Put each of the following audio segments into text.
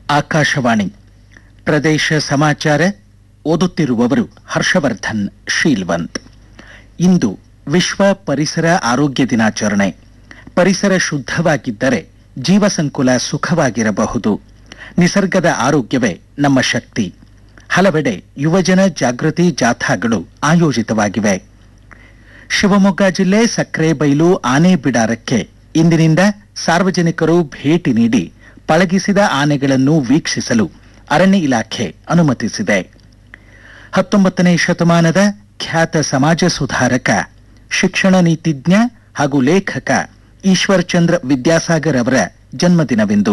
ಆಕಾಶವಾಣಿ ಪ್ರದೇಶ ಸಮಾಚಾರ ಓದುತ್ತಿರುವವರು ಹರ್ಷವರ್ಧನ್ ಶೀಲ್ವಂತ್ ಇಂದು ವಿಶ್ವ ಪರಿಸರ ಆರೋಗ್ಯ ದಿನಾಚರಣೆ ಪರಿಸರ ಶುದ್ಧವಾಗಿದ್ದರೆ ಜೀವಸಂಕುಲ ಸುಖವಾಗಿರಬಹುದು ನಿಸರ್ಗದ ಆರೋಗ್ಯವೇ ನಮ್ಮ ಶಕ್ತಿ ಹಲವೆಡೆ ಯುವಜನ ಜಾಗೃತಿ ಜಾಥಾಗಳು ಆಯೋಜಿತವಾಗಿವೆ ಶಿವಮೊಗ್ಗ ಜಿಲ್ಲೆ ಸಕ್ರೆಬೈಲು ಆನೆ ಬಿಡಾರಕ್ಕೆ ಇಂದಿನಿಂದ ಸಾರ್ವಜನಿಕರು ಭೇಟಿ ನೀಡಿ ಪಳಗಿಸಿದ ಆನೆಗಳನ್ನು ವೀಕ್ಷಿಸಲು ಅರಣ್ಯ ಇಲಾಖೆ ಅನುಮತಿಸಿದೆ ಹತ್ತೊಂಬತ್ತನೇ ಶತಮಾನದ ಖ್ಯಾತ ಸಮಾಜ ಸುಧಾರಕ ಶಿಕ್ಷಣ ನೀತಿಜ್ಞ ಹಾಗೂ ಲೇಖಕ ಈಶ್ವರ್ಚಂದ್ರ ವಿದ್ಯಾಸಾಗರ್ ಅವರ ಜನ್ಮದಿನವಿಂದು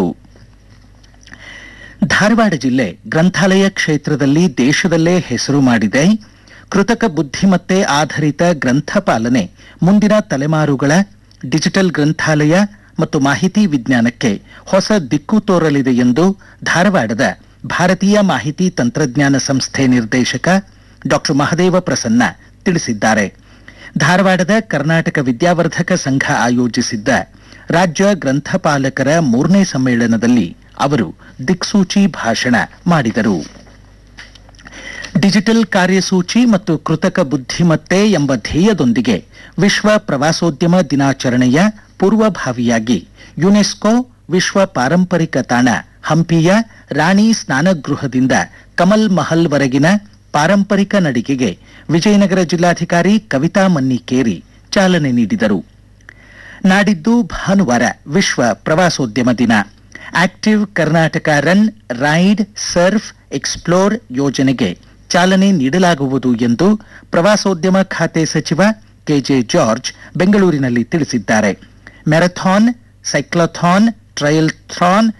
ಧಾರವಾಡ ಜಿಲ್ಲೆ ಗ್ರಂಥಾಲಯ ಕ್ಷೇತ್ರದಲ್ಲಿ ದೇಶದಲ್ಲೇ ಹೆಸರು ಮಾಡಿದೆ ಕೃತಕ ಬುದ್ಧಿಮತ್ತೆ ಆಧಾರಿತ ಗ್ರಂಥಪಾಲನೆ ಮುಂದಿನ ತಲೆಮಾರುಗಳ ಡಿಜಿಟಲ್ ಗ್ರಂಥಾಲಯ ಮತ್ತು ಮಾಹಿತಿ ವಿಜ್ಞಾನಕ್ಕೆ ಹೊಸ ದಿಕ್ಕು ತೋರಲಿದೆ ಎಂದು ಧಾರವಾಡದ ಭಾರತೀಯ ಮಾಹಿತಿ ತಂತ್ರಜ್ಞಾನ ಸಂಸ್ಥೆ ನಿರ್ದೇಶಕ ಡಾಕ್ಟರ್ ಮಹದೇವ ಪ್ರಸನ್ನ ತಿಳಿಸಿದ್ದಾರೆ ಧಾರವಾಡದ ಕರ್ನಾಟಕ ವಿದ್ಯಾವರ್ಧಕ ಸಂಘ ಆಯೋಜಿಸಿದ್ದ ರಾಜ್ಯ ಗ್ರಂಥಪಾಲಕರ ಮೂರನೇ ಸಮ್ಮೇಳನದಲ್ಲಿ ಅವರು ದಿಕ್ಸೂಚಿ ಭಾಷಣ ಮಾಡಿದರು ಡಿಜಿಟಲ್ ಕಾರ್ಯಸೂಚಿ ಮತ್ತು ಕೃತಕ ಬುದ್ಧಿಮತ್ತೆ ಎಂಬ ಧ್ಯೇಯದೊಂದಿಗೆ ವಿಶ್ವ ಪ್ರವಾಸೋದ್ಯಮ ದಿನಾಚರಣೆಯ ಪೂರ್ವಭಾವಿಯಾಗಿ ಯುನೆಸ್ಕೋ ವಿಶ್ವ ಪಾರಂಪರಿಕ ತಾಣ ಹಂಪಿಯ ರಾಣಿ ಸ್ನಾನಗೃಹದಿಂದ ಕಮಲ್ ಮಹಲ್ ವರೆಗಿನ ಪಾರಂಪರಿಕ ನಡಿಗೆಗೆ ವಿಜಯನಗರ ಜಿಲ್ಲಾಧಿಕಾರಿ ಕವಿತಾ ಮನ್ನಿಕೇರಿ ಚಾಲನೆ ನೀಡಿದರು ನಾಡಿದ್ದು ಭಾನುವಾರ ವಿಶ್ವ ಪ್ರವಾಸೋದ್ಯಮ ದಿನ active Karnataka run ride surf explore ಯೋಜನೆಗೆ ಚಾಲನೆ ನೀಡಲಾಗುವುದು ಎಂದು ಪ್ರವಾಸೋದ್ಯಮ ಖಾತೆ ಸಚಿವ ಕೆಜೆ ಜಾರ್ಜ್ ಬೆಂಗಳೂರಿನಲ್ಲಿ ತಿಳಿಸಿದ್ದಾರೆ ಮ್ಯಾರಥಾನ್ ಸೈಕ್ಲಥಾನ್ ಟ್ರಯಲ್ಥಾನ್